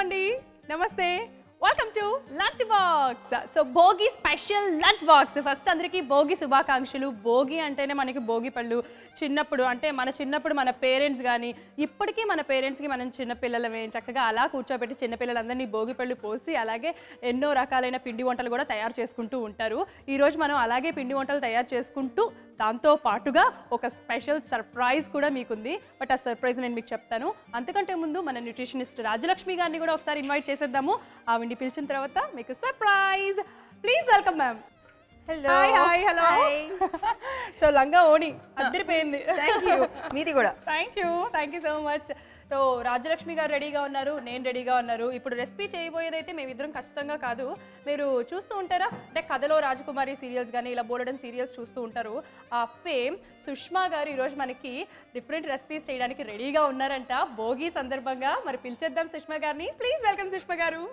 అండి నమస్తే welcome to lunch box so Bhogi special lunch box first అందరికీ భోగి శుభాకాంక్షలు భోగి అంటేనే మనకి భోగి పళ్ళు చిన్నప్పుడు అంటే మన చిన్నప్పుడు మన పేరెంట్స్ కానీ ఇప్పటికీ మన పేరెంట్స్కి మనం చిన్నపిల్లలమే చక్కగా అలా కూర్చోబెట్టి చిన్నపిల్లలందరినీ భోగి పళ్ళు పోసి అలాగే ఎన్నో రకాలైన పిండి వంటలు కూడా తయారు చేసుకుంటూ ఉంటారు ఈరోజు మనం అలాగే పిండి వంటలు తయారు చేసుకుంటూ దాంతో పాటుగా ఒక స్పెషల్ సర్ప్రైజ్ కూడా మీకుంది బట్ ఆ సర్ప్రైజ్ నేను మీకు చెప్తాను అంతకంటే ముందు మన న్యూట్రిషనిస్ట్ రాజలక్ష్మి గారిని కూడా ఒకసారి ఇన్వైట్ చేసేద్దాము ఆవిడ్ని పిలిచిన తర్వాత మీకు surprise please welcome ma'am hello hi hi hello so లంగా ఓణి అద్దరిపోయింది థ్యాంక్ యూ మీది కూడా thank you thank you so much so Rajalakshmi గారు రెడీగా ఉన్నారు నేను రెడీగా ఉన్నారు ఇప్పుడు రెసిపీ చేయబోయేది అయితే మేమిద్దరం ఖచ్చితంగా కాదు మీరు చూస్తూ ఉంటారా అంటే కథలో రాజకుమారి సీరియల్స్ కానీ ఇలా బోలెడన్ సీరియల్స్ చూస్తూ ఉంటారు ఆ ఫేమ్ సుష్మా గారు ఈరోజు మనకి డిఫరెంట్ రెసిపీస్ చేయడానికి రెడీగా ఉన్నారంట భోగి సందర్భంగా మరి పిలిచేద్దాం సుష్మా గారిని ప్లీజ్ వెల్కమ్ సుష్మా గారు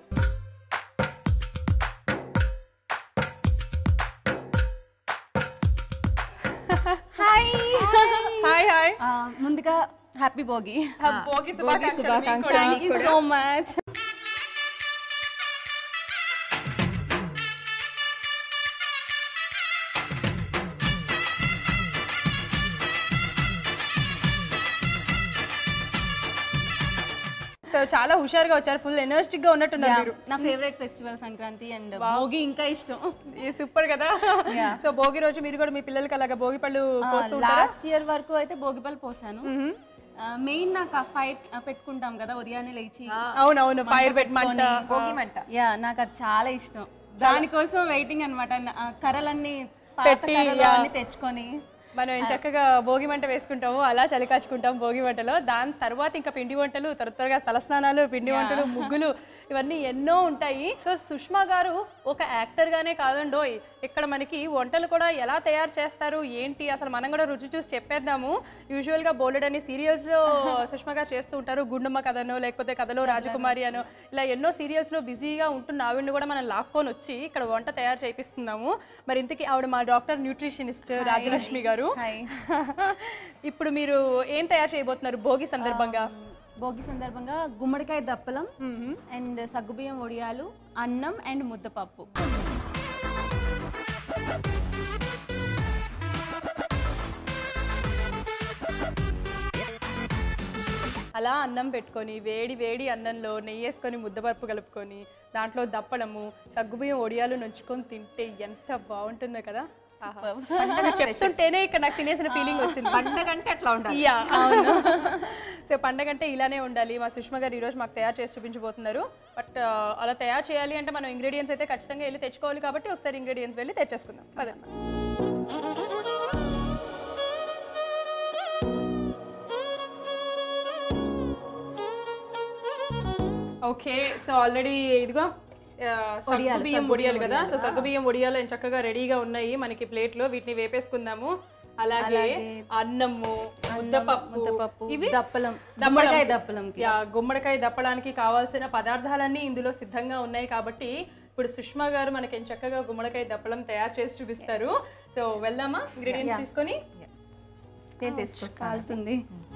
హాయ్ హాయ్ హాయ్ ముందుగా హ్యాపీ భోగి భోగి శుభాకాంక్షలు మీకు శుభాకాంక్షలు కూడా. మీకు కూడా. సో మచ్ సో చాలా హుషారుగా వచ్చారు ఫుల్ ఎనర్జెటిక్ గా ఉన్నట్టున్నారు మీరు నా favourite festival Sankranti and Bhogi ఇంకా ఇష్టం ఈ సూపర్ కదా Yeah. సో భోగి రోజు మీరు కూడా మీ పిల్లలకి అలాగా భోగి పళ్ళు పోస్తూ ఉంటారా లాస్ట్ ఇయర్ వరకు అయితే భోగిపల్లి పోసాను మెయిన్ నాకు ఆ ఫైర్ పెట్టుకుంటాం కదా ఉదయాన్నే లేచి అవునవును ఫైర్ పెట్టమంట భోగి మంట యా నాకు అది చాలా ఇష్టం దానికోసం వెయిటింగ్ అనమాట కర్రలన్నీ పాత పెట్టి, కర్రలు yeah. అన్ని తెచ్చుకొని మనం ఏం చక్కగా భోగి మంట వేసుకుంటాము అలా చలి కాచుకుంటాం భోగి మంటలో దాని తర్వాత ఇంకా పిండి వంటలు త్వర త్వరగా తలస్నానాలు పిండి వంటలు ముగ్గులు ఇవన్నీ ఎన్నో ఉంటాయి సో సుష్మా గారు ఒక యాక్టర్ గానే కాదండోయ్ ఇక్కడ మనకి వంటలు కూడా ఎలా తయారు చేస్తారు ఏంటి అసలు మనం కూడా రుచి చూసి చెప్పేద్దాము యూజువల్ గా బోలెడ్ అని సీరియల్స్ లో సుష్మా గారు చేస్తూ ఉంటారు గుండమ్మ కథను లేకపోతే కథలో రాజకుమారి అనో ఇలా ఎన్నో సీరియల్స్ లో బిజీగా ఉంటున్న ఆవిడని కూడా మనం లాక్కొని వచ్చి ఇక్కడ వంట తయారు చేపిస్తున్నాము మరి ఇంతకీ ఆవిడ మా డాక్టర్ న్యూట్రిషనిస్ట్ రాజలక్ష్మి గారు హాయ్ ఇప్పుడు మీరు ఏం తయారు చేయబోతున్నారు భోగి సందర్భంగా భోగి సందర్భంగా గుమ్మడికాయ దప్పలం అండ్ సగ్గుబియ్యం వడియాలు అన్నం అండ్ ముద్దపప్పు అలా అన్నం పెట్టుకొని వేడి వేడి అన్నంలో నెయ్యి వేసుకొని ముద్దపప్పు కలుపుకొని దాంట్లో దప్పడము సగ్గుబియ్యం ఒడియాలు నుంచుకొని తింటే ఎంత బాగుంటుందో కదా ఆహా. పండగ చెప్తుంటేనే ఇక్కడ నాకు తినేసిన ఫీలింగ్ వచ్చింది పండగ అంటే అట్లా ఉండాలి యా అవును సో పండగ అంటే ఇలానే ఉండాలి మా సుష్మా గారు ఈరోజు మాకు తయారు చేసి చూపించబోతున్నారు బట్ అలా తయారు చేయాలి అంటే మనం ఇంగ్రీడియంట్స్ అయితే ఖచ్చితంగా వెళ్ళి తెచ్చుకోవాలి కాబట్టి ఒకసారి ఇంగ్రీడియంట్స్ వెళ్ళి తెచ్చేసుకుందాం పదండి ఓకే సో ఆల్రెడీ ఇదిగో ఆ, సగ్గు బియ్యం ఒడియాలు కదా సో సగ్గు బియ్యం ఒడియాలు ఏం చక్కగా రెడీగా ఉన్నాయి మనకి ప్లేట్ లో వీటిని వేపేసుకుందాము అలాగే అన్నము ముద్దపప్పు ముద్దపప్పు ఇవి దప్పలం దప్పడం. గుమ్మడికాయ దప్పలంకి యా గుమ్మడికాయ దప్పడానికి కావాల్సిన పదార్థాలన్నీ ఇందులో సిద్ధంగా ఉన్నాయి కాబట్టి ఇప్పుడు సుష్మా గారు మనకి ఏం చక్కగా గుమ్మడికాయ దప్పలం తయారు చేసి చూపిస్తారు సో వెళ్దామా ఇంగ్రీడియంట్స్ తీసుకొని నేను తీసుకొస్తాను కాలుతుంది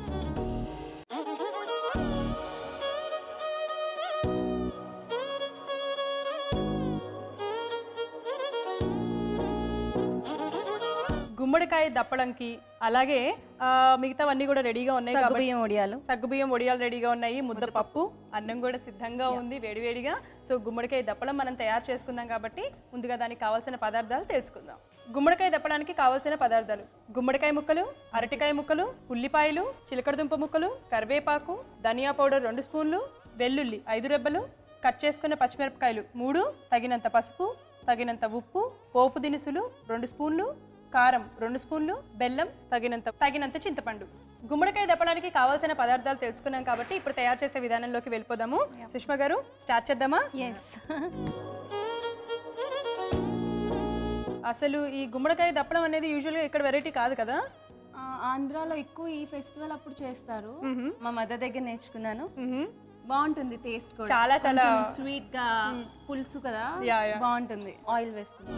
గుమ్మడికాయ దప్పడంకి అలాగే ఆ, మిగతావన్నీ కూడా రెడీగా ఉన్నాయి కాబట్టి సగ్గుబియ్యం వడియాలు సగ్గుబియ్యం వడియాలు రెడీగా ఉన్నాయి ముద్దపప్పు అన్నం కూడా సిద్ధంగా ఉంది వేడివేడిగా సో గుమ్మడికాయ దప్పడం మనం తయారు చేసుకుందాం కాబట్టి ముందుగా దానికి కావాల్సిన పదార్థాలు తెలుసుకుందాం గుమ్మడికాయ దప్పడానికి కావాల్సిన పదార్థాలు గుమ్మడికాయ ముక్కలు అరటికాయ ముక్కలు ఉల్లిపాయలు చిలకడదుంప ముక్కలు కరివేపాకు ధనియా పౌడర్ రెండు స్పూన్లు వెల్లుల్లి ఐదు రెబ్బలు కట్ చేసుకున్న పచ్చిమిరపకాయలు మూడు తగినంత పసుపు తగినంత ఉప్పు పోపు దినుసులు రెండు స్పూన్లు కారం రెండు స్పూన్లు బెల్లం తగినంత తగినంత చింతపండు గుమ్మడికాయ దప్పడానికి కావాల్సిన పదార్థాలు తెలుసుకున్నాం కాబట్టి ఇప్పుడు తయారు చేసే విధానంలోకి వెళ్ళిపోదాము సుష్మా గారు స్టార్ట్ చేద్దామా ఎస్ అసలు ఈ గుమ్మడికాయ దప్పడం అనేది యూజువల్గా ఇక్కడ వెరైటీ కాదు కదా ఆంధ్రాలో ఎక్కువ ఈ ఫెస్టివల్ అప్పుడు చేస్తారు మా మదర్ దగ్గర నేర్చుకున్నాను మ్హూ. బాగుంటుంది టేస్ట్ కూడా చాలా చాలా స్వీట్ గా పులుసు కదా యా, యా. బాగుంటుంది ఆయిల్ వేసుకుంటాం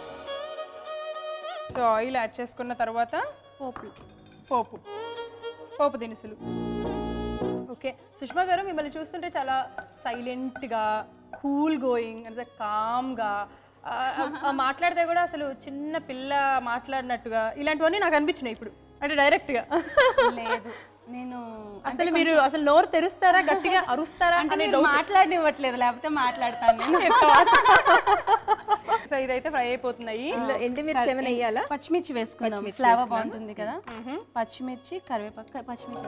సో ఆయిల్ యాడ్ చేసుకున్న తర్వాత పోపులు పోపు పోపు దినుసులు ఓకే ఓకే సుష్మా గారు మిమ్మల్ని చూస్తుంటే చాలా సైలెంట్గా కూల్ గోయింగ్ అంటే కామ్గా మాట్లాడితే కూడా అసలు చిన్న పిల్ల మాట్లాడినట్టుగా ఇలాంటివన్నీ నాకు అనిపించినాయి ఇప్పుడు అంటే డైరెక్ట్గా లేదు నేను అసలు మీరు అసలు నోరు తెరుస్తారా గట్టిగా అరుస్తారా అంటే అనే మీరు మాట్లాడనివ్వట్లేదు లేకపోతే మాట్లాడతాను నేను సో ఇదైతే ఫ్రై అయిపోతున్నాయి ఇందులో ఎండుమిర్చి ఏమైనా వేయాలా పచ్చిమిర్చి వేసుకుందాం ఫ్లేవర్ బాగుంటుంది కదా పచ్చిమిర్చి కరివేపాకు పచ్చిమిర్చి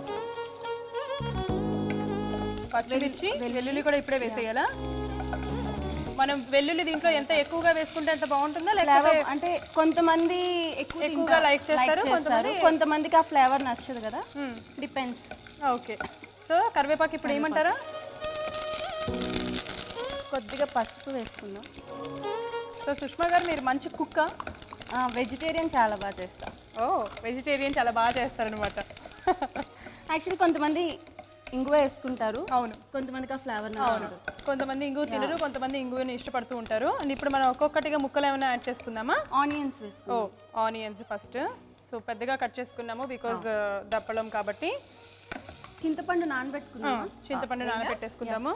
పచ్చిమిర్చి వెల్లుల్లి కూడా ఇప్పుడే వేసేయాలా మనం వెల్లుల్లి దీంట్లో ఎంత ఎక్కువగా వేసుకుంటే ఎంత బాగుంటుందా లేకపోతే ఫ్లేవర్ అంటే కొంతమంది ఎక్కువ ఎక్కువగా తింటారు, like చేస్తారు, చేస్తారు కొంతమందికి ఆ ఫ్లేవర్ నచ్చదు కదా డిపెండ్స్ ఓకే సో కరివేపాకు ఇప్పుడు ఏమంటారా కొద్దిగా పసుపు వేసుకుందాం సో సుష్మా గారు మీరు మంచి కుక్క వెజిటేరియన్ చాలా బాగా చేస్తాం ఓ వెజిటేరియన్ చాలా బాగా చేస్తారనమాట యాక్చువల్లీ కొంతమంది ఇంగువ వేసుకుంటారు అవును కొంతమందికి ఆ ఫ్లేవర్ అవును కొంతమంది ఇంగువ తినరు కొంతమంది ఇంగువని ఇష్టపడుతూ ఉంటారు అండ్ ఇప్పుడు మనం ఒక్కొక్కటిగా ముక్కలు ఏమైనా యాడ్ చేసుకుందామా ఆనియన్స్ వేసుకుంటాం ఓ ఆనియన్స్ ఫస్ట్ సో పెద్దగా కట్ చేసుకున్నాము బికాజ్ దప్పలం కాబట్టి చింతపండు నానబెట్టుకున్నాం చింతపండు నానబెట్టేసుకుందాము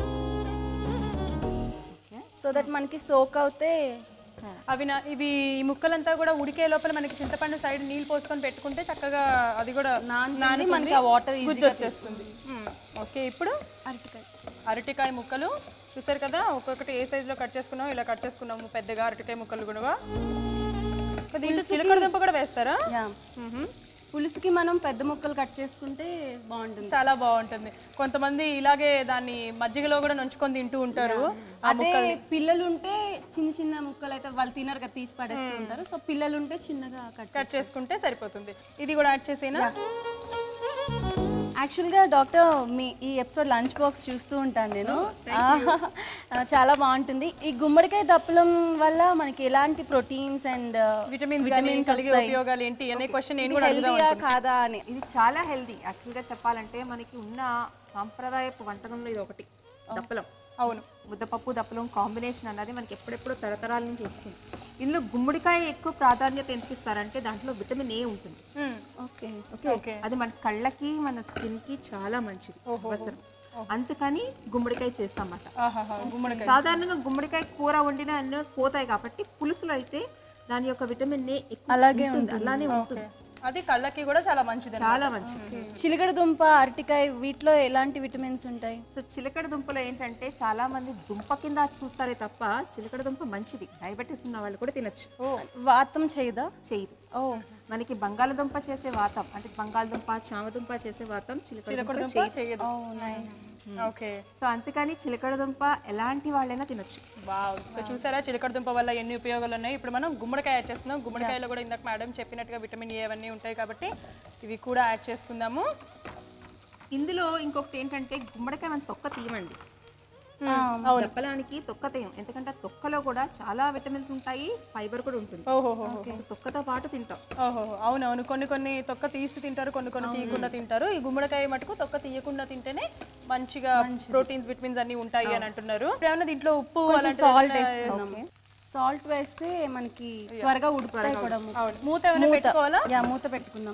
సో దట్ మనకి సోక్ అవుతే అవి నా ఇవి ఈ ముక్కలంతా కూడా ఉడికే లోపల మనకి చింతపండు సైడ్ నీళ్ళు పోసుకొని పెట్టుకుంటే చక్కగా అది కూడా నాని మనకి ఆ వాటర్ గుజ్జు వచ్చేస్తుంది ఓకే ఇప్పుడు అరటికాయ అరటికాయ ముక్కలు చూసారు కదా ఒక్కొక్కటి ఏ సైజులో కట్ చేసుకున్నాం ఇలా కట్ చేసుకున్నాము పెద్దగా అరటికాయ ముక్కలు కూడా సో దీంట్లో చిలకడ దుంప కూడా వేస్తారా యా మ్మ్హ. పులుసుకి మనం పెద్ద ముక్కలు కట్ చేసుకుంటే బాగుంటుంది చాలా బాగుంటుంది కొంతమంది ఇలాగే దాన్ని మజ్జిగలో కూడా నంచుకొని తింటూ ఉంటారు అదే పిల్లలు ఉంటే చిన్న చిన్న ముక్కలు అయితే వాళ్ళు తినరు కదా తీసి పడేస్తూ ఉంటారు సో పిల్లలు ఉంటే చిన్నగా కట్ కట్ చేసుకుంటే సరిపోతుంది ఇది కూడా యాడ్ చేసేనా యాక్చువల్గా డాక్టర్ మీ ఈ ఎపిసోడ్ లంచ్ బాక్స్ చూస్తూ ఉంటాను నేను ఆ, చాలా బాగుంటుంది ఈ గుమ్మడికాయ దప్పలం వల్ల మనకి ఎలాంటి ప్రోటీన్స్ అండ్ విటమిన్స్ విటమిన్స్ కలిగే ఉపయోగాలు ఏంటి అనే క్వశ్చన్ నేను కూడా అడుగుదాం హెల్తీయా కాదా అని ఇది చాలా హెల్దీ యాక్చువల్గా చెప్పాలంటే మనకి ఉన్న సాంప్రదాయపు వంటకంలో ఇది ఒకటి దప్పలం అవును ముద్దపప్పు దప్పలం కాంబినేషన్ అన్నది మనకి ఎప్పుడెప్పుడో తరతరాల నుంచి వస్తుంది ఇందులో గుమ్మడికాయ ఎక్కువ ప్రాధాన్యత ఎందుకు ఇస్తారంటే దాంట్లో విటమిన్ ఏ ఉంటుంది మ్మ్. ఓకే ఓకే అది మన కళ్ళకి మన స్కిన్ కి చాలా మంచిది అవసరం అందుకని గుమ్మడికాయ చేస్తామన్నమాట ఆహాహా గుమ్మడికాయ సాధారణంగా గుమ్మడికాయ కూర వండిన అన్న పోతాయి కాబట్టి పులుసులో అయితే దాని యొక్క విటమిన్ ఏ ఎక్కువ అలాగే ఉంటుంది అలానే ఉంటుంది అది కళ్ళకి కూడా చాలా మంచిది చాలా మంచిది చిలకడ దుంప అరటికాయ వీటిలో ఎలాంటి విటమిన్స్ ఉంటాయి సో చిలకడ దుంపలో ఏంటంటే చాలా మంది దుంప కింద చూస్తారే తప్ప చిలకడ దుంప మంచిది డయాబెటీస్ ఉన్న వాళ్ళు కూడా తినచ్చు వాతం చేయదా చేయదు ఓ మనకి బంగాళదుంప చేసే వాతం అంటే బంగాళదుంప చామదుంప చేసే వాతం చిలకడ చిలకడ దుంప దుంప చేయదు చేయదు ఓ నైస్ ఓకే సో అందుకని చిలకడ దుంప ఎలాంటి వాళ్ళైనా తినొచ్చు వావ్ సో చూసారా చిలకడ దుంప వల్ల ఎన్ని ఉపయోగాలు ఉన్నాయి ఇప్పుడు మనం గుమ్మడికాయ యాడ్ చేస్తున్నాం గుమ్మడికాయలో కూడా ఇందాక మేడం చెప్పినట్టుగా విటమిన్ ఏ అవన్నీ ఉంటాయి కాబట్టి ఇవి కూడా యాడ్ చేసుకుందాము ఇందులో ఇంకొకటి ఏంటంటే గుమ్మడికాయ మనం తొక్క తీయమండి దప్పలానికి తొక్క తీయం ఎందుకంటే ఆ తొక్కలో కూడా చాలా విటమిన్స్ ఉంటాయి ఫైబర్ కూడా ఉంటుంది ఓహోహో సో తొక్కతో పాటు తింటాం ఓహో అవునవును కొన్ని కొన్ని తొక్క తీసి తింటారు కొన్ని కొన్ని తీయకుండా తింటారు ఈ గుమ్మడికాయ మటుకు తొక్క తీయకుండా తింటేనే మంచిగా ప్రోటీన్స్ విటమిన్స్ అన్ని ఉంటాయి అని అంటున్నారు ఇప్పుడు ఏమన్నా దీంట్లో ఉప్పు అలాంటివి సాల్ట్ ఏమన్నా- వేసుకుందాం సాల్ట్ వేస్తే మనకి త్వరగా ఉడుకుతాయి కూడా ము- అవును మూత ఏమైనా పెట్టుకోవాలా యా మూత పెట్టుకుందాం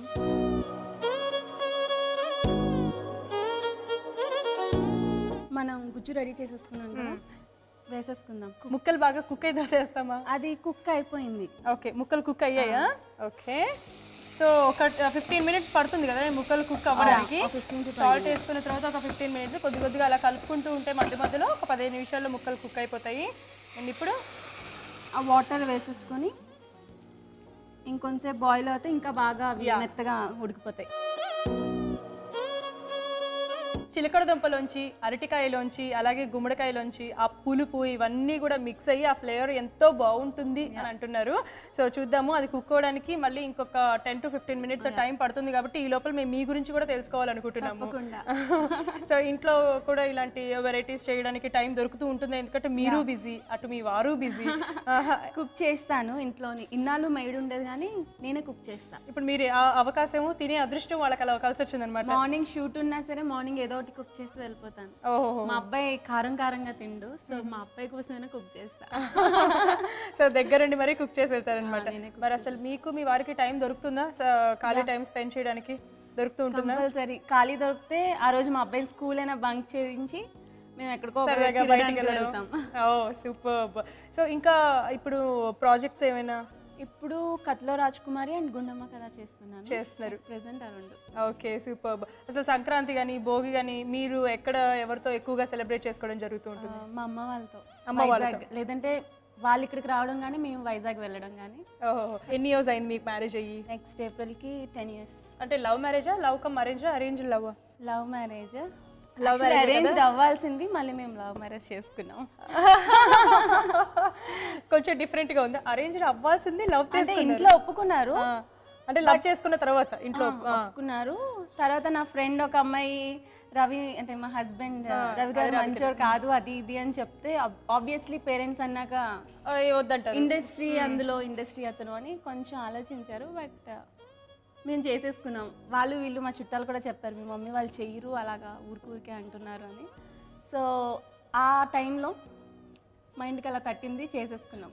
మనం గుజ్జు రెడీ చేసేసుకున్నాం కదా వేసేసుకుందాం ముక్కలు బాగా కుక్ అయిన తర్వాత వేస్తామా అది కుక్ అయిపోయింది ఓకే ముక్కలు కుక్ అయ్యాయా ఓకే సో ఒక ఫిఫ్టీన్ మినిట్స్ పడుతుంది కదా ఈ ముక్కలు కుక్ అవ్వడానికి సాల్ట్ వేసుకున్న తర్వాత ఒక ఫిఫ్టీన్ మినిట్స్ కొద్ది కొద్దిగా అలా కలుపుకుంటూ ఉంటే మధ్య మధ్యలో ఒక పదిహేను నిమిషాల్లో ముక్కలు కుక్ అయిపోతాయి అండ్ ఇప్పుడు ఆ వాటర్ వేసేసుకొని ఇంకొంచెంసేపు బాయిల్ అవుతే ఇంకా బాగా అవి మెత్తగా ఉడికిపోతాయి చిలకడ దుంపలోంచి అరటికాయలోంచి అలాగే గుమ్మడికాయలోంచి ఆ పులుపు ఇవన్నీ కూడా మిక్స్ అయ్యి ఆ ఫ్లేవర్ ఎంతో బాగుంటుంది అని అంటున్నారు సో చూద్దాము అది కుక్ అవ్వడానికి మళ్ళీ ఇంకొక ten to fifteen minutes time పడుతుంది కాబట్టి ఈ లోపల మేము మీ గురించి కూడా తెలుసుకోవాలనుకుంటున్నాము తప్పకుండా. సో ఇంట్లో కూడా ఇలాంటి వెరైటీస్ చేయడానికి టైం దొరుకుతూ ఉంటుంది ఎందుకంటే మీరు బిజీ అటు మీ వారు బిజీ కుక్ చేస్తాను ఇంట్లోని ఇన్నాళ్ళు మెయిడ్ ఉండేది కానీ నేనే కుక్ చేస్తా ఇప్పుడు మీరు ఆ అవకాశము తినే అదృష్టం వాళ్ళకి అలా కలిసి వచ్చిందనమాట మార్నింగ్ షూట్ ఉన్నా సరే మార్నింగ్ ఏదో ఒకటి కుక్ చేసి వెళ్ళిపోతాను ఓహో మా అబ్బాయి కారం కారంగా తిండు సో మా అబ్బాయి కోసమైనా కుక్ చేస్తా సో దగ్గరుండి మరీ కుక్ చేసి వెళ్తారనమాట మరి అసలు మీకు మీ వారికి టైం దొరుకుతుందా స- ఖాళీ టైం స్పెండ్ చేయడానికి దొరుకుతూ ఉంటుందా కంపల్సరీ ఖాళీ దొరికితే ఆ రోజు మా అబ్బాయి స్కూల్ అయినా బంక్ చేయించి మేము ఎక్కడికో ఒక సరదాగా తిరగడానికి బయటికి వెళ్ళడం వెళ్తాం ఓ సూపర్ సో ఇంకా ఇప్పుడు ప్రాజెక్ట్స్ ఏమైనా ఇప్పుడు కత్లో రాజ్కుమారి అండ్ గుండమ్మ కథ చేస్తున్నాను చేస్తున్నారు ప్రెసెంట్ ఆ రెండు ఓకే సూపర్ అసలు సంక్రాంతి కానీ భోగి కానీ మీరు ఎక్కడ ఎవరితో ఎక్కువగా సెలబ్రేట్ చేసుకోవడం జరుగుతూ ఆ, ఉంటుంది మా అమ్మ వాళ్ళతో అమ్మ వాళ్ళతో. వైజాగ్ లేదంటే వాళ్ళు ఇక్కడికి రావడం కానీ మేము వైజాగ్ వెళ్ళడం కానీ ఓహో ఎన్ని ఇయర్స్ అయింది మీకు మ్యారేజ్ అయ్యి నెక్స్ట్ ఏప్రిల్కి టెన్ ఇయర్స్ అంటే లవ్ మ్యారేజా love come arrange arrange love love marriage Love love marriage arrange అవ్వాల్సింది మళ్ళీ మేము లవ్ మ్యారేజ్ చేసుకున్నాం కొంచెం డిఫరెంట్ గా ఉంది అరేంజ్ అవ్వాల్సింది లవ్ అంటే చేసుకున్నారు ఇంట్లో ఒప్పుకున్నారు ఆ, అంటే లవ్ చేసుకున్న తర్వాత ఇంట్లో ఆ, ఒప్పుకున్నారు తర్వాత నా ఫ్రెండ్ ఒక అమ్మాయి రవి అంటే మా హస్బెండ్ రవి గారు మంచోడు కాదు అది ఇది అని చెప్తే ఆబ్వియస్లీ పేరెంట్స్ అన్నాక ఆ, ఏ వద్దంటారు ఇండస్ట్రీ అందులో ఇండస్ట్రీ అతను అని కొంచెం ఆలోచించారు బట్ మేము చేసేసుకున్నాం వాళ్ళు వీళ్ళు మా చుట్టాలు కూడా చెప్పారు మీ మమ్మీ వాళ్ళు చెయ్యరు అలాగా ఊరికి ఊరికే అంటున్నారు అని సో ఆ టైంలో మైండ్కి అలా తట్టింది చేసేసుకున్నాం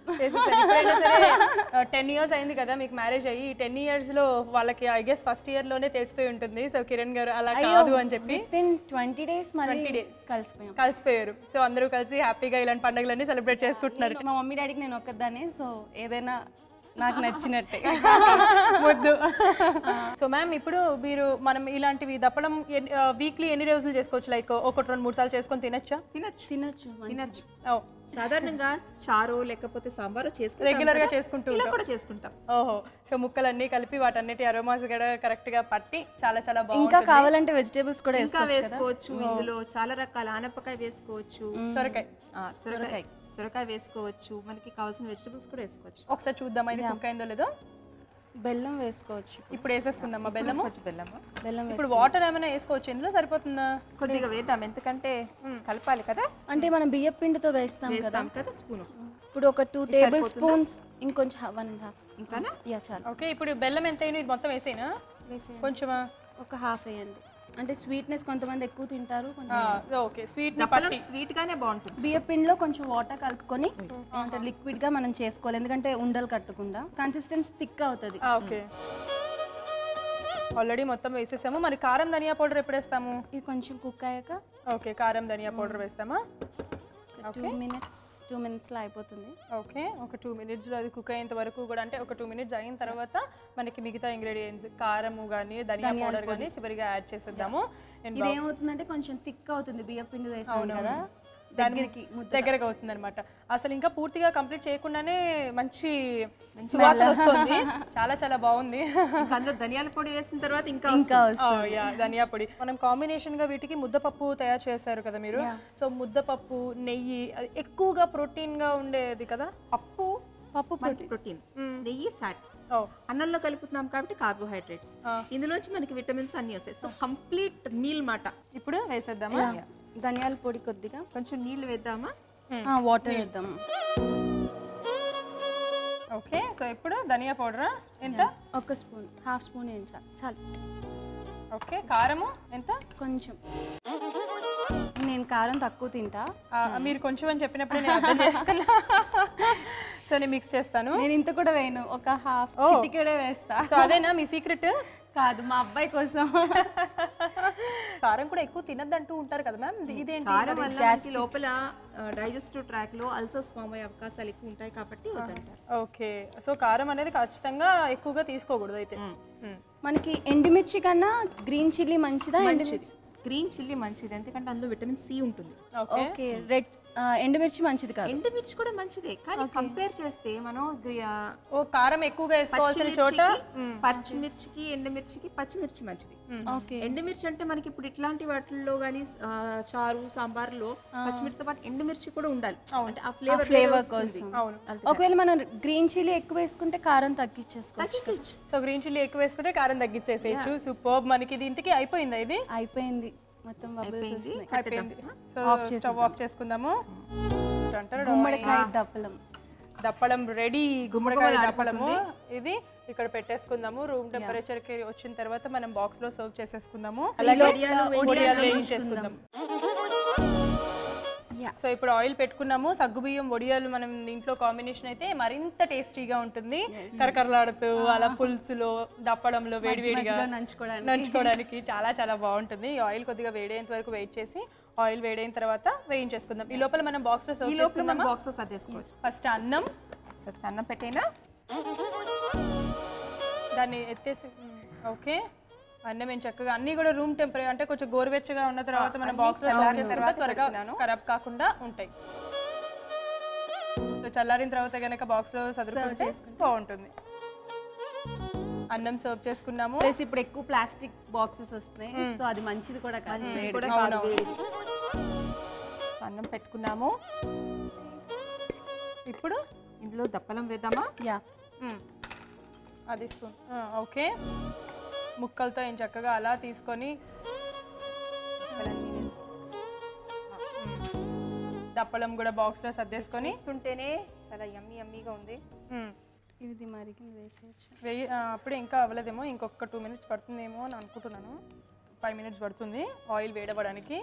టెన్ ఇయర్స్ అయింది కదా మీకు మ్యారేజ్ అయ్యి టెన్ ఇయర్స్ లో వాళ్ళకి ఐ గెస్ ఫస్ట్ ఇయర్ లోనే తెలిసిపోయి ఉంటుంది సో కిరణ్ గారు అలా కాదు అని చెప్పి విత్ ఇన్ ట్వంటీ డేస్ మళ్ళీ 20 days. కలిసిపోయాం కలిసిపోయారు సో అందరూ కలిసి హ్యాపీగా ఇలాంటి పండుగలన్నీ సెలబ్రేట్ చేసుకుంటున్నారు మా మమ్మీ డాడీకి నేను ఒక్కదాన్ని సో ఏదైనా నాకు నచ్చినట్టే వద్దు సో మ్యామ్ ఇప్పుడు మీరు మనం ఇలాంటివి దప్పడం వీక్లీ ఎన్ని రోజులు చేసుకోవచ్చు లైక్ ఒకటి రెండు మూడు సార్లు చేసుకొని తినచ్చా తినచ్చు తినొచ్చు మంచిది. తినచ్చు ఓ సాధారణంగా చారు లేకపోతే సాంబారు చేసుకుంటాం రెగ్యులర్ గా కదా, చేసుకుంటూ ఇలా ఉంటాం కూడా చేసుకుంటాం ఓహో సో ముక్కలన్నీ కలిపి వాటన్నిటి అరోమాస్ కూడా కరెక్ట్ గా పట్టి చాలా చాలా ఇంకా బాగుంటుంది కావాలంటే వెజిటేబుల్స్ కూడా ఇంకా వేసుకోవచ్చు కదా వేసుకోవచ్చు ఇందులో చాలా రకాల ఆనపకాయ వేసుకోవచ్చు సొరకాయ ఆ, సొరకాయ సొరకాయ వేసుకోవచ్చు మనకి కావాల్సిన వెజిటబుల్స్ కూడా వేసుకోవచ్చు ఒకసారి చూద్దాం ఇది కుక్ అయిందో లేదో బెల్లం వేసుకోవచ్చు ఇప్పుడు వేసేసుకుందామా బెల్లము కొంచెం బెల్లము బెల్లం ఇప్పుడు వాటర్ ఏమైనా వేసుకోవచ్చు ఇందులో సరిపోతుందా కొద్దిగా వేద్దాం ఎందుకంటే కలపాలి కదా అంటే మనం బియ్యం పిండితో వేస్తాం కదా వేస్తాం కదా స్పూన్ ఇప్పుడు ఒక టూ టేబుల్ స్పూన్స్ ఇంకొంచెం వన్ అండ్ హాఫ్ ఇంకానా యా చాలు ఓకే ఇప్పుడు బెల్లం ఎంత అయింది ఇది మొత్తం వేసేనా వేసేయండి కొంచెమా ఒక హాఫ్ వేయండి అంటే స్వీట్నెస్ కొంతమంది ఎక్కువ తింటారు ఆ, కొంతమంది ఓకే స్వీట్ దప్పలం స్వీట్ గానే బాగుంటుంది బియ్యం పిండిలో కొంచెం వాటర్ కలుపుకొని అంటే లిక్విడ్ గా మనం చేసుకోవాలి ఎందుకంటే ఉండలు కట్టకుండా కన్సిస్టెన్సీ థిక్ అవుతుంది ఓకే ఆల్రెడీ మొత్తం వేసేసాము మరి కారం ధనియా పౌడర్ ఎప్పుడు వేస్తాము ఇది కొంచెం కుక్ అయ్యాక ఓకే కారం ధనియా పౌడర్ వేస్తామా టూ మినిట్స్ టూ మినిట్స్లో అయిపోతుంది ఓకే ఒక టూ మినిట్స్లో అది కుక్ అయ్యేంత వరకు కూడా అంటే ఒక టూ మినిట్స్ అయిన తర్వాత మనకి మిగతా ఇంగ్రీడియంట్స్ కారము కానీ ధనియా పౌడర్ కానీ చివరిగా యాడ్ చేసేద్దాము And ఇది ఏమవుతుందంటే కొంచెం థిక్ అవుతుంది బియ్యం పిండి వేసాం కదా దాని దగ్గరికి ముద్ద దగ్గరగా అవుతుంది అనమాట అసలు ఇంకా పూర్తిగా కంప్లీట్ చేయకుండానే మంచి సువాసన వస్తుంది చాలా చాలా బాగుంది ఇంకా అందులో ధనియాల పొడి వేసిన తర్వాత ఇంకా ఇంకా వస్తుంది. Oh, yeah, ధనియా పొడి మనం కాంబినేషన్ గా వీటికి ముద్దపప్పు తయారు చేశారు కదా మీరు సో ముద్దపప్పు నెయ్యి అది ఎక్కువగా ప్రోటీన్ గా ఉండేది కదా పప్పు పప్పు మనకి ప్రోటీన్ నెయ్యి ఫ్యాట్ ఓ అన్నంలో కలుపుతున్నాం కాబట్టి కార్బోహైడ్రేట్స్ ఇందులోంచి మనకి విటమిన్స్ అన్ని వస్తాయి సో కంప్లీట్ మీల్ మాట ఇప్పుడు వేసేద్దామా ధనియాల పొడి కొద్దిగా కొంచెం నీళ్లు వేద్దామా వాటర్ వేద్దాం ఓకే సో ఇప్పుడు ధనియా పౌడర్ ఎంత ఒక స్పూన్ హాఫ్ స్పూన్ వేయించా చాలు ఓకే కారము ఎంత కొంచెం నేను కారం తక్కువ తింటా ఆ, మీరు కొంచెం అని చెప్పినప్పుడు నేను అర్థం చేసుకున్నా సో నేను మిక్స్ చేస్తాను నేను ఇంత కూడా వేయను ఒక హాఫ్ Oh. చిటికెడే వేస్తా సో అదేనా మీ సీక్రెట్ కాదు మా అబ్బాయి కోసం కారం కూడా ఎక్కువ తినద్దంటూ ఉంటారు కదా మ్యామ్ ఇదేంటి కారం వల్ల మనకి లోపల డైజెస్టివ్ ట్రాక్ లో అల్సర్స్ ఫామ్ అయ్యే అవకాశాలు ఎక్కువ ఉంటాయి కాబట్టి వద్దంటారు ఓకే సో కారం అనేది ఖచ్చితంగా ఎక్కువగా తీసుకోకూడదు అయితే మ్మ్. మనకి ఎండుమిర్చి కన్నా గ్రీన్ చిల్లీ మంచిదా మంచిది గ్రీన్ చిల్లీ మంచిది ఎందుకంటే అందులో విటమిన్ సి ఉంటుంది ఓకే ఓకే రెడ్ ఎండుమిర్చి మంచిది కాదు ఎండుమిర్చి కూడా మంచిదే కానీ కంపేర్ చేస్తే మనం గ్రి- ఆ, ఓ కారం ఎక్కువగా వేసుకోవాల్సిన చోట పచ్చిమిర్చికి- పచ్చిమిర్చికి ఎండుమిర్చికి పచ్చిమిర్చి మంచిది ఓకే ఎండుమిర్చి అంటే మనకి ఇప్పుడు ఇట్లాంటి వాటిల్లో కానీ చారు సాంబార్లో పచ్చిమిర్చితో పాటు ఎండుమిర్చి కూడా ఉండాలి అంటే ఆ ఫ్లేవర్ ఫ్లేవర్ కోసం అవును ఒకవేళ మనం గ్రీన్ చిల్లీ ఎక్కువ వేసుకుంటే కారం తగ్గించేసుకోవచ్చు సో గ్రీన్ చిల్లీ ఎక్కువ వేసుకుంటే కారం తగ్గించేసేయచ్చు సూపర్ మనకి ఇది ఇంతకి అయిపోయిందా ఇది అయిపోయింది మొత్తం బబుల్స్ వస్తున్నాయి అయిపోయింది సో స్టవ్ ఆఫ్ చేసుకుందాము అంటారు గుమ్మడికాయ దప్పలం దప్పడం రెడీ గుమ్మడికాయ దప్పడము ఇది ఇక్కడ పెట్టేసుకుందాము రూమ్ టెంపరేచర్ కి వచ్చిన తర్వాత మనం బాక్స్ లో సర్వ్ చేసేసుకుందాము అలాగే వడియాలు వడియాలు వేయించేసుకుందాం Yeah. సో ఇప్పుడు ఆయిల్ పెట్టుకున్నాము సగ్గుబియ్యం వడియాలు మనం దీంట్లో కాంబినేషన్ అయితే మరింత టేస్టీగా ఉంటుంది కరకరలాడుతూ అలా పులుసులో దప్పడంలో వేడివేడిగా మధ్యలో నంచుకోవడానికి. నంచుకోవడానికి చాలా చాలా బాగుంటుంది ఈ ఆయిల్ కొద్దిగా వేడేంత వరకు వెయిట్ చేసి ఆయిల్ వేడైన తర్వాత వేయించేసుకుందాం ఈ లోపల మనం బాక్స్ లో ఈ సర్వ్ లోపల మనం చేసుకుందామా బాక్స్ సర్దేసుకోవచ్చు ఫస్ట్ అన్నం ఫస్ట్ అన్నం పెట్టేనా దాన్ని ఎత్తేసి ఓకే అన్నం ఏం చక్కగా అన్ని కూడా రూమ్ టెంపరే అంటే కొంచెం గోరువెచ్చగా ఉన్న తర్వాత మనం బాక్స్ లో సర్వ్ చల్లారిన చేసిన తర్వాత త్వరగా పెడుతున్నాను. ఖరాబ్ కాకుండా ఉంటాయి సో చల్లారిన తర్వాత కనుక బాక్స్ లో సదురుకుంటే బాగుంటుంది అన్నం సర్వ్ చేసుకున్నాము ప్లస్ ఇప్పుడు ఎక్కువ ప్లాస్టిక్ బాక్సెస్ వస్తున్నాయి సో అది మంచిది కూడా కాదు మంచిది వేడి. కూడా కాదు వేడిది. సో అన్నం పెట్టుకున్నాము ఇప్పుడు ఇందులో దప్పలం వేద్దామా యా మ్, అది స్పూన్ ఓకే ముక్కలతో ఏం చక్కగా అలా తీసుకొని దప్పలం కూడా బాక్స్ లో సర్దేసుకొని చూస్తుంటేనే చాలా యమ్మీ యమ్మీగా ఉంది మ్, ఇది మరిగి వేసేయచ్చు వెయ్యి ఆ, అప్పుడే ఇంకా అవ్వలేదేమో ఇంకొక టూ మినిట్స్ పడుతుందేమో అని అనుకుంటున్నాను ఫైవ్ మినిట్స్ పడుతుంది ఆయిల్ వేడవడానికి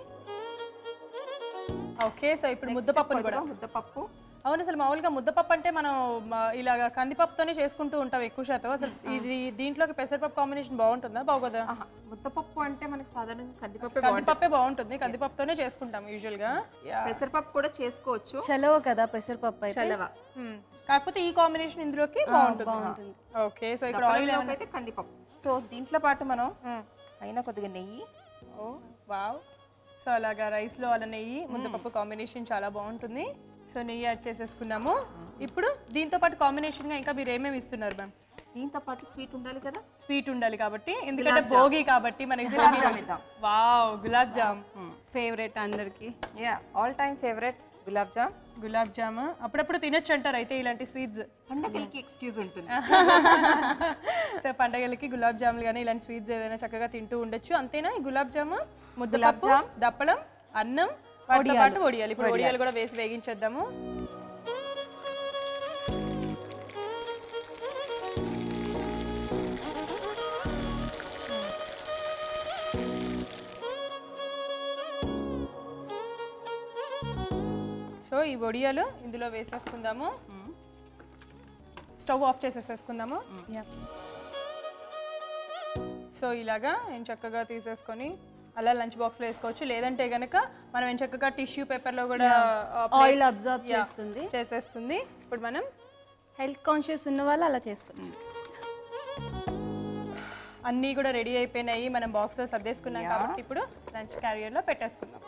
ఓకే సో ఇప్పుడు ముద్దపప్పుని కూడా కొద్దిగా ముద్దపప్పు అవును అసలు మామూలుగా ముద్దపప్పు అంటే మనం మ- ఇలాగ కందిపప్పుతోనే చేసుకుంటూ ఉంటాం ఎక్కువ శాతం అసలు ఇది దీంట్లోకి పెసరపప్పు కాంబినేషన్ బాగుంటుందా బాగోదా ఆహా, ముద్దపప్పు అంటే మనకి సాధారణంగా కందిపప్పు కందిపప్పే బాగుంటుంది కందిపప్పుతోనే చేసుకుంటాం యూజువల్ గా యా. పెసరపప్పు కూడా చేసుకోవచ్చు చలవ కదా పెసరపప్పు అయితే చలవ మ్, కాకపోతే ఈ కాంబినేషన్ ఇందులోకి బాగుంటుంది బాగుంటుంది ఓకే సో ఇక్కడ ఆయిల్ దప్పలంలోకి అయితే కందిపప్పు సో దీంట్లో పాటు మనం మ్. పైన కొద్దిగా నెయ్యి ఓ వావ్ సో అలాగా రైస్ లో అలా నెయ్యి ముద్దపప్పు కాంబినేషన్ చాలా బాగుంటుంది సో నెయ్యి యాడ్ చేసేసుకున్నాము ఇప్పుడు దీంతో పాటు కాంబినేషన్ గా ఇంకా మీరు ఏమేమి ఇస్తున్నారు మ్యామ్ దీంతో పాటు స్వీట్ ఉండాలి కదా స్వీట్ ఉండాలి కాబట్టి ఎందుకంటే భోగి కాబట్టి మనకి గులాబ్ భోగి జామ్ రోజు. ఇద్దాం వావ్ గులాబ్ జామ్ ఫేవరెట్ అందరికి yeah all time favourite gulab jam gulab jam అప్పుడప్పుడు తినొచ్చు అంటారు అయితే ఇలాంటి స్వీట్స్ పండగలకి ఎక్స్క్యూజ్ ఉంటుంది సో పండగలకి గులాబ్ జాములు కానీ ఇలాంటి స్వీట్స్ ఏదైనా చక్కగా తింటూ ఉండొచ్చు అంతేనా ఈ గులాబ్ జామ్ ముద్దపప్పు జామ్. దప్పలం అన్నం వాటితో పాటు వడియాలు ఇప్పుడు వడియాలు కూడా వేసి వేగించేద్దాము సో ఈ వడియాలు ఇందులో వేసేసుకుందాము స్టవ్ ఆఫ్ చేసేసేసుకుందాము సో ఇలాగా నేను చక్కగా తీసేసుకొని అలా లంచ్ బాక్స్లో వేసుకోవచ్చు లేదంటే గనక మనం ఏం చక్కగా టిష్యూ పేపర్లో కూడా ఆ, plate- ఆయిల్ అబ్జర్వ్ Yeah, చేస్తుంది చేసేస్తుంది ఇప్పుడు మనం హెల్త్ కాన్షియస్ ఉన్న వాళ్ళు అలా చేసుకోవచ్చు అన్నీ కూడా రెడీ అయిపోయినాయి మనం బాక్స్లో సర్దేసుకున్నాం కాబట్టి ఇప్పుడు లంచ్ క్యారియర్లో పెట్టేసుకుందాం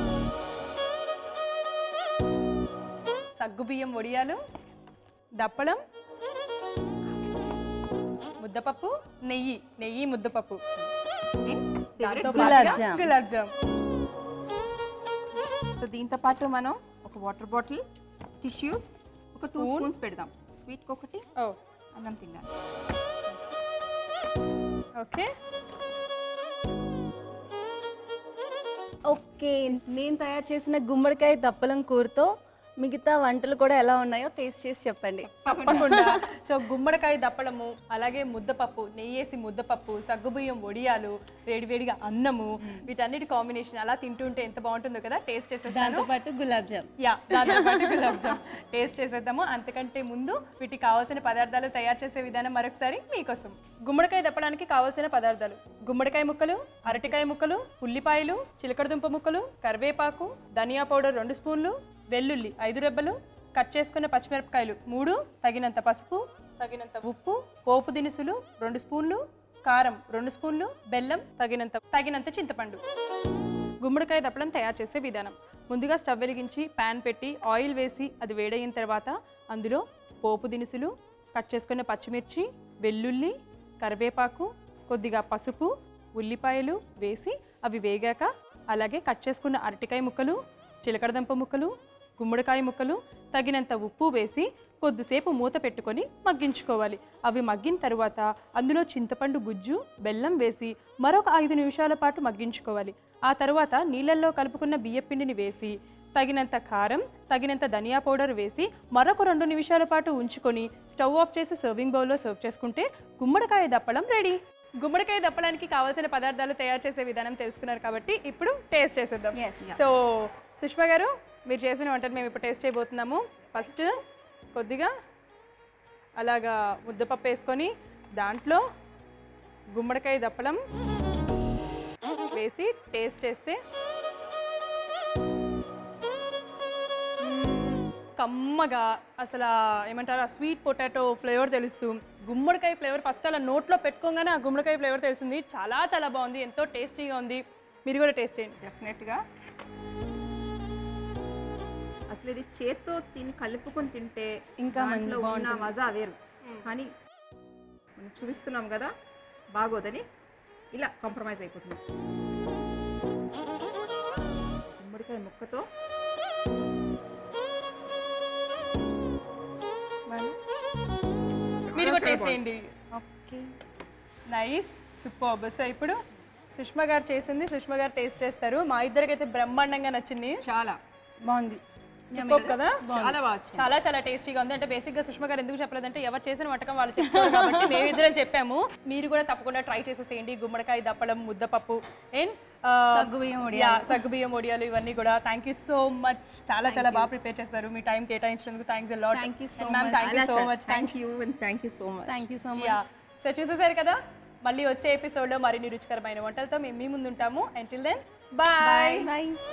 సగ్గుబియ్యం వడియాలు దప్పడం ముద్దపప్పు నెయ్యి నెయ్యి ముద్దపప్పు దాంతో గులాబ్ పాటుగా జామ్. గులాబ్ జామ్ సో దీంతో పాటు మనం ఒక వాటర్ బాటిల్ టిష్యూస్ ఒక టూ స్పూన్స్ పెడదాం స్వీట్ ఒకటి ఓ అన్నం తిన్నాను ఓకే ఓకే నేను తయారు చేసిన గుమ్మడికాయ దప్పలం కూరతో మిగతా వంటలు కూడా ఎలా ఉన్నాయో టేస్ట్ చేసి చెప్పండి తప్పకుండా సో గుమ్మడికాయ దప్పడము అలాగే ముద్దపప్పు నెయ్యేసి ముద్దపప్పు సగ్గుబియ్యం వడియాలు వేడివేడిగా అన్నము వీటన్నిటి కాంబినేషన్ అలా తింటుంటే ఎంత బాగుంటుందో కదా టేస్ట్ చేసేస్తాను దాంతో పాటు గులాబ్ జామ్ యా దాంతో పాటు గులాబ్ జామ్ టేస్ట్ చేసేద్దాము అంతకంటే ముందు వీటికి కావాల్సిన పదార్థాలు తయారు చేసే విధానం మరొకసారి మీకోసం గుమ్మడికాయ దప్పడానికి కావాల్సిన పదార్థాలు గుమ్మడికాయ ముక్కలు అరటికాయ ముక్కలు ఉల్లిపాయలు చిలకడదుంప ముక్కలు కరివేపాకు ధనియా పౌడర్ రెండు స్పూన్లు వెల్లుల్లి ఐదు రెబ్బలు కట్ చేసుకున్న పచ్చిమిరపకాయలు మూడు తగినంత పసుపు తగినంత ఉప్పు పోపు దినుసులు రెండు స్పూన్లు కారం రెండు స్పూన్లు బెల్లం తగినంత తగినంత చింతపండు గుమ్మడికాయ దప్పడం తయారు చేసే విధానం ముందుగా స్టవ్ వెలిగించి ప్యాన్ పెట్టి ఆయిల్ వేసి అది వేడయిన తర్వాత అందులో పోపు దినుసులు కట్ చేసుకున్న పచ్చిమిర్చి వెల్లుల్లి కరివేపాకు కొద్దిగా పసుపు ఉల్లిపాయలు వేసి అవి వేగాక అలాగే కట్ చేసుకున్న అరటికాయ ముక్కలు చిలకడదంప ముక్కలు గుమ్మడికాయ ముక్కలు తగినంత ఉప్పు వేసి కొద్దిసేపు మూత పెట్టుకొని మగ్గించుకోవాలి అవి మగ్గిన తరువాత అందులో చింతపండు గుజ్జు బెల్లం వేసి మరొక ఐదు నిమిషాల పాటు మగ్గించుకోవాలి ఆ తరువాత నీళ్ళల్లో కలుపుకున్న బియ్యపిండిని వేసి తగినంత కారం తగినంత ధనియా పౌడర్ వేసి మరొక రెండు నిమిషాల పాటు ఉంచుకొని స్టవ్ ఆఫ్ చేసి సర్వింగ్ బౌల్లో సర్వ్ చేసుకుంటే గుమ్మడికాయ దప్పడం రెడీ గుమ్మడికాయ దప్పడానికి కావాల్సిన పదార్థాలు తయారు చేసే విధానం తెలుసుకున్నారు కాబట్టి ఇప్పుడు టేస్ట్ చేసేద్దాం Yes. సో సుష్మా గారు మీరు చేసిన వంటను మేము ఇప్పుడు టేస్ట్ చేయబోతున్నాము ఫస్ట్ కొద్దిగా అలాగా ముద్దపప్పు వేసుకొని దాంట్లో గుమ్మడికాయ దప్పడం వేసి టేస్ట్ చేస్తే కమ్మగా అసలు ఆ ఏమంటారు ఆ స్వీట్ పొటాటో ఫ్లేవర్ తెలుస్తూ గుమ్మడికాయ ఫ్లేవర్ ఫస్ట్ అలా నోట్లో పెట్టుకోగానే ఆ గుమ్మడికాయ ఫ్లేవర్ తెలిసింది చాలా చాలా బాగుంది ఎంతో టేస్టీగా ఉంది మీరు కూడా టేస్ట్ చేయండి డెఫినెట్గా అసలు ఇది చేత్తో తిని కలుపుకొని తింటే ఇంకా మంచి దాంట్లో ఉన్న మజా వేరు కానీ మనం చూపిస్తున్నాం కదా బాగోదని ఇలా కాంప్రమైజ్ అయిపోతుంది గుమ్మడికాయ ముక్కతో మీరు కూడా టేస్ట్ చేయండి ఓకే నైస్ సూపర్ సో ఇప్పుడు సుష్మా గారు చేసింది సుష్మా గారు టేస్ట్ చేస్తారు మా ఇద్దరికైతే బ్రహ్మాండంగా నచ్చింది చాలా బాగుంది సూపర్ కదా చాలా బాగా వచ్చింది. చాలా చాలా టేస్టీగా ఉంది అంటే బేసిక్ గా సుష్మా గారు ఎందుకు చెప్పలేదంటే ఎవరు చేసిన వంటకం వాళ్ళు చెప్తారు కాబట్టి మేము ఇద్దరం చెప్పాము మీరు కూడా తప్పకుండా ట్రై చేసేసేయండి గుమ్మడికాయ దప్పడం ముద్దపప్పు ఏం సగ్గుబియ్యం సగ్గుబియ్యం ఒడియాలు ఇవన్నీ కూడా థ్యాంక్ యూ సో మచ్ చాలా చాలా బాగా ప్రిపేర్ చేస్తారు మీ టైం కేటాయించినందుకు thanks lot Thank you so ma'am thank you చాలా సో చాలా much thank you and thank you so much thank you so యా మచ్ సో చూసేసారు కదా మళ్ళీ వచ్చే ఎపిసోడ్లో మరిన్ని రుచికరమైన వంటలతో మేము మీ ముందు ఉంటాము అంటిల్ దెన్ బాయ్ బాయ్